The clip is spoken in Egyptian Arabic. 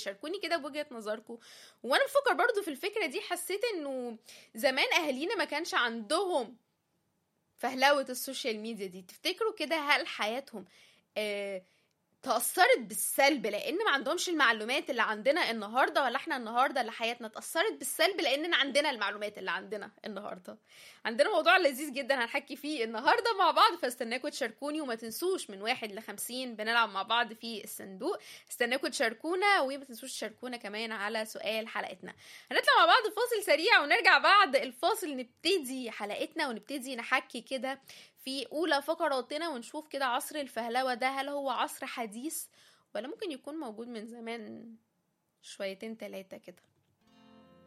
شاركوني كده بوجهه نظركم وانا بفكر برضو في الفكره دي حسيت انه زمان اهالينا ما كانش عندهم فهلوه السوشيال ميديا دي تفتكروا كده هل حياتهم آه تأثرت بالسلب لأن ما عندهمش المعلومات اللي عندنا النهاردة ولا احنا النهاردة اللي حياتنا اتأثرت بالسلب لأننا عندنا المعلومات اللي عندنا النهاردة عندنا موضوع لذيذ جدا هنحكي فيه النهاردة مع بعض فاستناكوا تشاركوني وما تنسوش من واحد لخمسين بنلعب مع بعض في الصندوق استناكوا تشاركونا وما تنسوش تشاركونا كمان على سؤال حلقتنا هنطلع مع بعض فاصل سريع ونرجع بعد الفاصل نبتدي حلقتنا ونبتدي نحكي كده في أولى فقراتنا ونشوف كده عصر الفهلوة ده هل هو عصر حديث ولا ممكن يكون موجود من زمان شويتين تلاتة كده